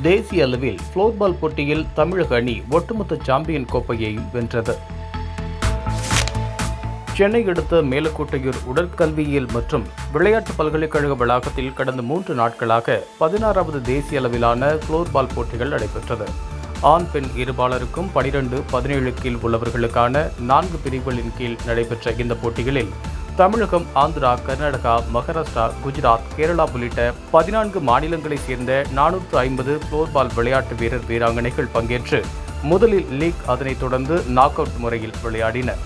தேசிய அளவில் புளோர்பால் போட்டியில் தமிழக அணி ஒட்டுமொத்த சாம்பியன் கோப்பையை வென்றது சென்னை அடுத்த மேலக்கோட்டையூர் உடற்கல்வியியல் மற்றும் விளையாட்டு பல்கலைக்கழக வளாகத்தில் கடந்த மூன்று நாட்களாக பதினாறாவது தேசிய அளவிலான புளோர்பால் போட்டிகள் நடைபெற்றது ஆண் பெண் இருபாலருக்கும் பனிரெண்டு பதினேழு கீழ் உள்ளவர்களுக்கான நான்கு பிரிவுகளின் கீழ் நடைபெற்ற இந்த போட்டிகளில் தமிழகம் ஆந்திரா கர்நாடகா மகாராஷ்டிரா குஜராத் கேரளா உள்ளிட்ட பதினான்கு மாநிலங்களைச் சேர்ந்த நானூற்று ஐம்பது புளோர்பால் விளையாட்டு வீரர் வீராங்கனைகள் பங்கேற்று முதலில் லீக் அதனைத் தொடர்ந்து நாக் அவுட் முறையில் விளையாடினர்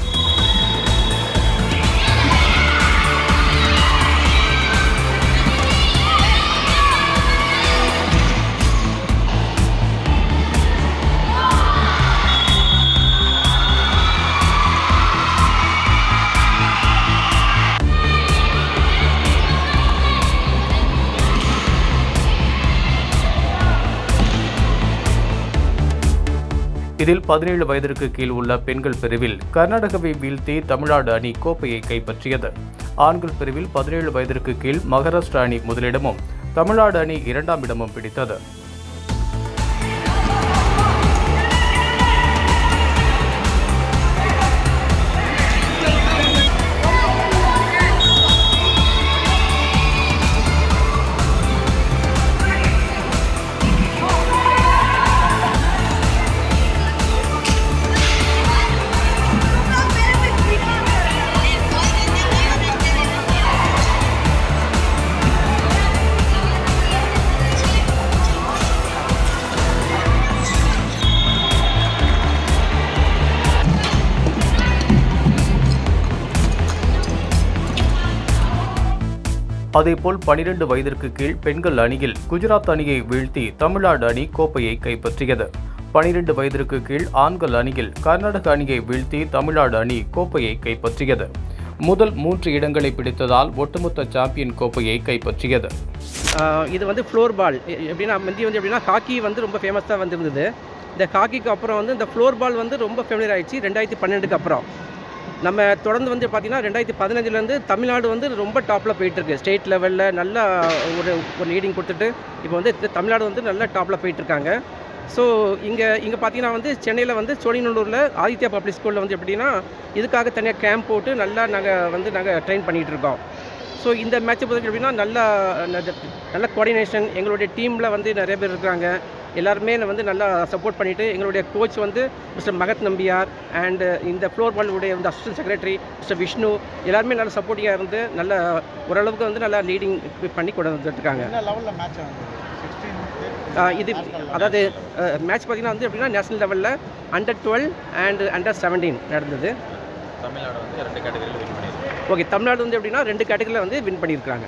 இதில் பதினேழு வயதிற்கு கீழ் உள்ள பெண்கள் பிரிவில் கர்நாடகாவை வீழ்த்தி தமிழ்நாடு அணி கோப்பையை கைப்பற்றியது ஆண்கள் பிரிவில் பதினேழு வயதிற்கு கீழ் மகாராஷ்டிரா அணி முதலிடமும் தமிழ்நாடு அணி இரண்டாம் இடமும் பிடித்தது அதேபோல் பனிரெண்டு வயதிற்கு கீழ் பெண்கள் அணியில் குஜராத் அணியை வீழ்த்தி தமிழ்நாடு அணி கோப்பையை கைப்பற்றியது பனிரெண்டு வயதிற்கு கீழ் ஆண்கள் அணியில் கர்நாடக அணியை வீழ்த்தி தமிழ்நாடு அணி கோப்பையை கைப்பற்றியது முதல் மூன்று இடங்களை பிடித்ததால் ஒட்டுமொத்த சாம்பியன் கோப்பையை கைப்பற்றியது ஆஹ் இது வந்து ஃப்ளோர் பால் எ- எப்படின்னா முந்தி வந்து எப்படின்னா ஹாக்கி வந்து ரொம்ப ஃபேமஸாக வந்திருந்தது இந்த ஹாக்கிக்கு அப்புறம் வந்து இந்த ஃப்ளோர் பால் வந்து ரொம்ப ஃபெமிலியர் ஆயிடுச்சு ரெண்டாயிரத்தி பன்னெண்டுக்கு அப்புறம் நம்ம தொடர்ந்து வந்து பார்த்திங்கன்னா ரெண்டாயிரத்தி பதினஞ்சுலேருந்து தமிழ்நாடு வந்து ரொம்ப டாப்பில் போயிட்டுருக்கு ஸ்டேட் லெவலில் நல்ல ஒரு ஒரு லீடிங் கொடுத்துட்டு இப்போ வந்து தி- தமிழ்நாடு வந்து நல்ல டாப்பில் போயிட்டுருக்காங்க ஸோ இங்கே இங்கே பார்த்தீங்கன்னா வந்து சென்னையில் வந்து சோழிநல்லூரில் ஆதித்யா பப்ளிக் ஸ்கூலில் வந்து எப்படின்னா இதுக்காக தனியாக கேம்ப் போட்டு நல்லா நாங்கள் வந்து நாங்கள் ட்ரெயின் பண்ணிகிட்டு இருக்கோம் ஸோ இந்த மேட்சை பொறுத்த எப்படின்னா நல்ல நல்ல- நல்ல கோஆர்டினேஷன் எங்களுடைய டீமில் வந்து நிறைய பேர் இருக்காங்க எல்லாருமே வந்து நல்லா சப்போர்ட் பண்ணிவிட்டு எங்களுடைய கோச் வந்து மிஸ்டர் மகத் நம்பியார் அண்டு இந்த ஃப்ளோர் பாலுடைய வந்து அசிஸ்டன்ட் செக்ரட்டரி மிஸ்டர் விஷ்ணு எல்லாருமே நல்ல சப்போர்ட்டிங்காக இருந்து நல்ல ஓரளவுக்கு வந்து நல்லா லீடிங் பண்ணி கொண்டு வந்துட்டுருக்காங்க என்ன லெவலில் மேட்ச் ஆகுது சிக்ஸ்டீன் இது அதாவது மேட்ச் பார்த்தீங்கன்னா வந்து எப்படின்னா நேஷனல் லெவலில் under twelve and under seventeen நடந்தது தமிழ்நாடு வந்து ரெண்டு கேட்டகரியில் வின் பண்ணியிருக்கு ஓகே தமிழ்நாடு வந்து எப்படின்னா ரெண்டு கேட்டகரியில் வந்து வின் பண்ணியிருக்காங்க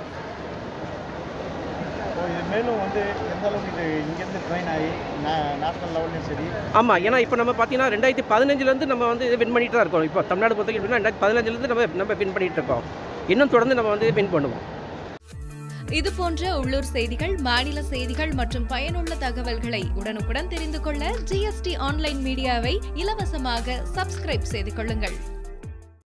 ஸோ இது மேலும் வந்து எந்த அளவுக்கு இது இங்கேருந்து ட்ரெயின் ஆகி நேஷனல் லெவல்லையும் சரி ஆமாம் ஏன்னா இப்போ நம்ம பார்த்தீங்கன்னா ரெண்டாயிரத்தி பதினஞ்சுலேருந்து நம்ம வந்து வின் பண்ணிட்டு தான் இருக்கோம் இப்போ தமிழ்நாடு பொறுத்த வரைக்கும் எப்படின்னா ரெண்டாயிரத்தி பதினஞ்சுலேருந்து நம்ம நம்ம வின் பண்ணிட்டு இருக்கோம் இன்னும் தொடர்ந்து நம்ம வந்து வின் பண்ணுவோம் இது போன்ற உள்ளூர் செய்திகள் மாநில செய்திகள் மற்றும் பயனுள்ள தகவல்களை உடனுக்குடன் தெரிந்து கொள்ள ஜிஎஸ்டி ஆன்லைன் மீடியாவை இலவசமாக சப்ஸ்கிரைப் செய்து கொள்ளுங்கள்